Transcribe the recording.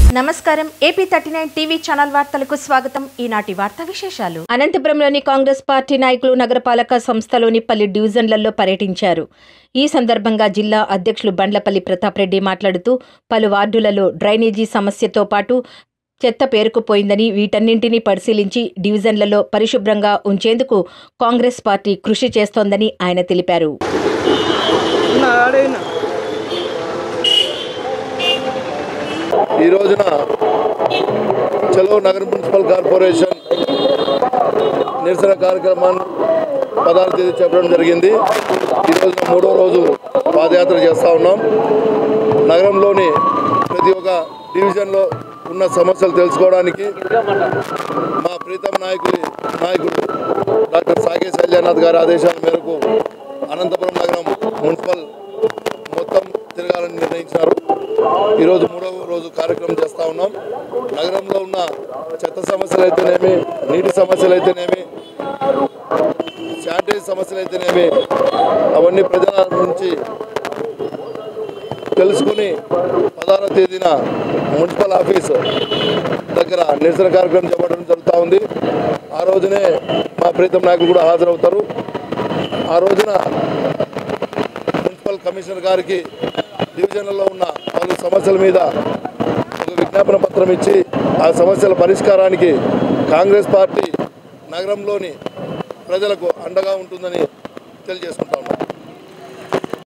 నమస్కారం AP thirty nine TV channel వార్తలకు స్వాగతం ఈనాటి వార్తా విశేషాలు అనంతపురంలోని కాంగ్రెస్ పార్టీ నాయకులు నగరపాలక సంస్థలోని పలు డివిజన్లలో పర్యటించారు ఈ సందర్భంగా జిల్లా అధ్యక్షులు బండ్లపల్లి ప్రతాప్ రెడ్డి మాట్లాడుతూ పలు వార్డులలో డ్రైనేజీ సమస్యతో పాటు చెత్త పేరుకుపోయిందని వీటన్నింటినీ పరిశీలించి డివిజన్లలో పరిశుభ్రంగా ఉంచేందుకు కాంగ్రెస్ పార్టీ కృషి చేస్తోందని ఆయన తెలిపారు ఈ రోజున చలో నగర మున్సిపల్ కార్పొరేషన్ నిరసన కార్యక్రమాన్ని పదహారు తేదీ చెప్పడం జరిగింది ఈ రోజున మూడో రోజు పాదయాత్ర చేస్తూ ఉన్నాం నగరంలోని ప్రతి ఒక్క డివిజన్లో ఉన్న సమస్యలు తెలుసుకోవడానికి మా ప్రీతం నాయకుడి నాయకుడు డాక్టర్ సాగే శైల్యానాథ్ గారి ఆదేశాల మేరకు అనంతపురం నగరం మున్సిపల్ మొత్తం తిరగాలని నిర్ణయించారు ఈరోజు మూడవ రోజు కార్యక్రమం చేస్తూ ఉన్నాం నగరంలో ఉన్న చెత్త సమస్యలు అయితేనేమి నీటి సమస్యలు అయితేనేమి శానిటైజ్ సమస్యలు అయితేనేమి అవన్నీ ప్రజల నుంచి తెలుసుకుని పదహారవ తేదీన మున్సిపల్ ఆఫీస్ దగ్గర నిరసన కార్యక్రమం చేపట్టడం జరుగుతూ ఉంది ఆ రోజునే మా ప్రీతం నాయకులు కూడా హాజరవుతారు ఆ రోజున మున్సిపల్ కమిషనర్ గారికి డివిజన్లలో ఉన్న పలు సమస్యల మీద ఒక విజ్ఞాపన పత్రం ఇచ్చి ఆ సమస్యల పరిష్కారానికి కాంగ్రెస్ పార్టీ నగరంలోని ప్రజలకు అండగా ఉంటుందని తెలియజేసుకుంటాం